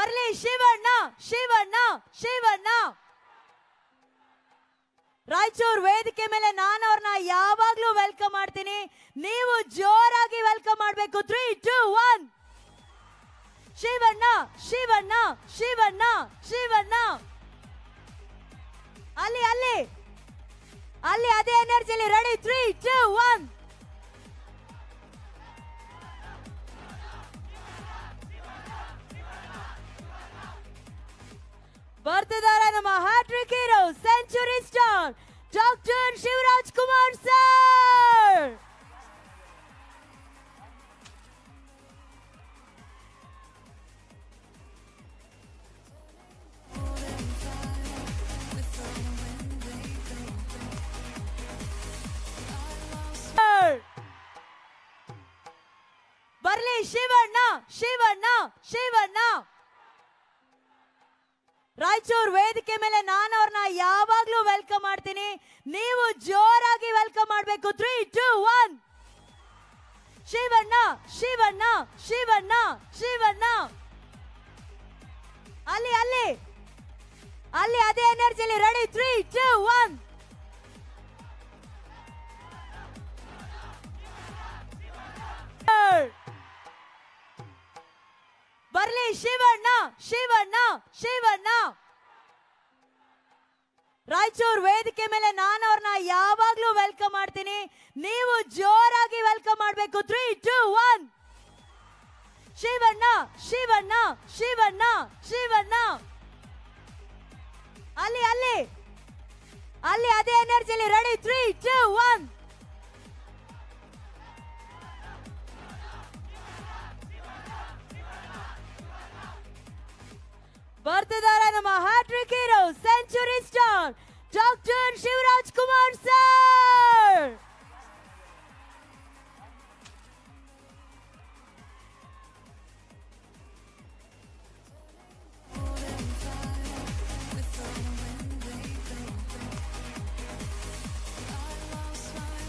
ಬರ್ಲಿ ಶಿವಣ್ಣ ಶಿವಣ್ಣ ಶಿವಣ್ಣ ರಾಯಚೂರ್ ವೇದಿಕೆ ಮೇಲೆ ನಾನು ಅವ್ರನ್ನ ಯಾವಾಗ್ಲೂ ವೆಲ್ಕಮ್ ಮಾಡ್ತೀನಿ ನೀವು ಜೋರಾಗಿ ವೆಲ್ಕಮ್ ಮಾಡ್ಬೇಕು three two one Shivanna Shivanna Shivanna Shivanna ಅಲ್ಲಿ ಅಲ್ಲಿ ಅಲ್ಲಿ ಅದೇ ಎನರ್ಜಿಲಿ ರೆಡಿ ತ್ರೀ ಟೂ ಒನ್ ಬರ್ತಿದ್ದಾರೆ ನಮ್ಮ hat trick hero century star doctor Shivaraj Kumar sir ಬರ್ಲಿ ಶಿವಣ್ಣ ಶಿವಣ್ಣ ಶಿವಣ್ಣ ರಾಯಚೂರ್ ವೇದಿಕೆ ಮೇಲೆ ನಾನು ಅವ್ರನ್ನ ಯಾವಾಗ್ಲೂ ವೆಲ್ಕಮ್ ಮಾಡ್ತೀನಿ ನೀವು ಜೋರಾಗಿ ವೆಲ್ಕಮ್ ಮಾಡ್ಬೇಕು three two one Shivanna Shivanna Shivanna Shivanna ಅಲ್ಲಿ ಅಲ್ಲಿ ಅಲ್ಲಿ ಅದೇ ಎನರ್ಜಿಲಿ ರೆಡಿ ತ್ರೀ ಟೂ ಒನ್ ಬರ್ಲಿ ಶಿವಣ್ಣ ಶಿವಣ್ಣ ಶಿವಣ್ಣ ರಾಯಚೂರ್ ವೇದಿಕೆ ಮೇಲೆ ನಾನು ಅವ್ರನ್ನ ಯಾವಾಗ್ಲೂ ವೆಲ್ಕಮ್ ಮಾಡ್ತೀನಿ ನೀವು ಜೋರಾಗಿ ವೆಲ್ಕಮ್ ಮಾಡ್ಬೇಕು three two one Shivanna Shivanna Shivanna Shivanna ಅಲ್ಲಿ ಅಲ್ಲಿ ಅಲ್ಲಿ ಅದೇ ಎನರ್ಜಿಲಿ ರೆಡಿ ತ್ರೀ ಟೂ ಒನ್ ಬರ್ತಿದ್ದಾರೆ ನಮ್ಮ hat trick hero century star doctor Shiva